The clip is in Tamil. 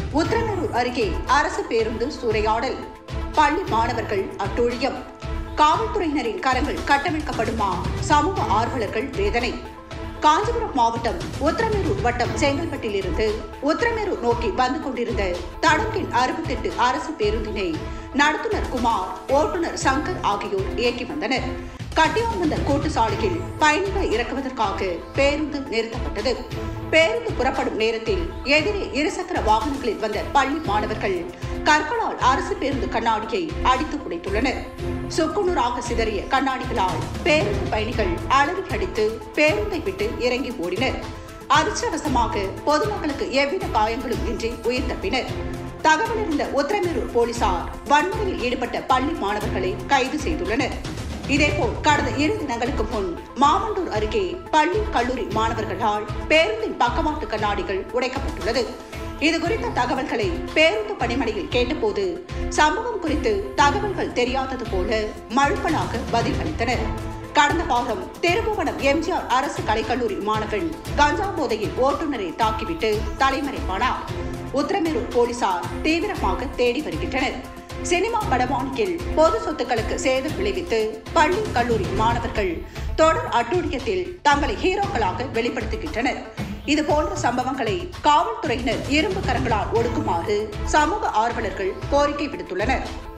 உத்திரமேரூர் அருகே அரசு பேருந்து சூறையாடல் பள்ளி மாணவர்கள் அட்டூழியம் காவல்துறையினரின் கரங்கள் கட்டமைக்கப்படுமா சமூக ஆர்வலர்கள் வேதனை காஞ்சிபுரம் மாவட்டம் உத்திரமேரூர் வட்டம் செங்கல்பட்டில் இருந்து உத்திரமேரூர் நோக்கி வந்து கொண்டிருந்த தடங்கின் அறுபத்தெட்டு அரசு பேருந்தினை நடத்துனர் குமார் ஓட்டுநர் சங்கர் ஆகியோர் இயக்கி வந்தனர் கட்டியாமந்த கூட்டு சாலையில் பயணிகளை இறக்குவதற்காக பேருந்து நிறுத்தப்பட்டது பேருந்து புறப்படும் நேரத்தில் எதிரே இருசக்கர வாகனங்களில் வந்த பள்ளி மாணவர்கள் கற்களால் அரசு பேருந்து கண்ணாடியை அடித்து உடைத்துள்ளனர் சுக்குநூறாக சிதறிய கண்ணாடிகளால் பேருந்து பயணிகள் அளவி அடித்து பேருந்தை விட்டு இறங்கி ஓடினர் அதிர்ஷ்டவசமாக பொதுமக்களுக்கு எவ்வித காயங்களும் இன்றி உயிர் தப்பினர் தகவல் அறிந்த உத்திரமேரூர் போலீசார் வன்முறையில் ஈடுபட்ட பள்ளி மாணவர்களை கைது செய்துள்ளனர் இதேபோல் கடந்த இரு தினங்களுக்கு முன் மாமண்டூர் அருகே பள்ளி கல்லூரி மாணவர்களால் பேருந்தின் பக்கவாட்டு கண்ணாடிகள் உடைக்கப்பட்டுள்ளது இது குறித்த தகவல்களை பேருந்து பணிமனையில் கேட்டபோது சம்பவம் குறித்து தகவல்கள் தெரியாதது போல மழுப்பலாக பதில் அளித்தனர் கடந்த வாரம் திருபுவனம் எம்ஜிஆர் அரசு கலைக்கல்லூரி மாணவன் கஞ்சா போதையில் ஓட்டுநரை தாக்கிவிட்டு தலைமறைப்பானார் உத்திரமேரூர் போலீசார் தீவிரமாக தேடி வருகின்றனர் சினிமா படமானியில் பொது சொத்துக்களுக்கு சேதம் விளைவித்து பள்ளி கல்லூரி மாணவர்கள் தொடர் அட்டூழியத்தில் தங்களை ஹீரோக்களாக வெளிப்படுத்துகின்றனர் இது போன்ற சம்பவங்களை காவல்துறையினர் இரும்பு கரங்களால் ஒடுக்குமாறு சமூக ஆர்வலர்கள் கோரிக்கை விடுத்துள்ளனர்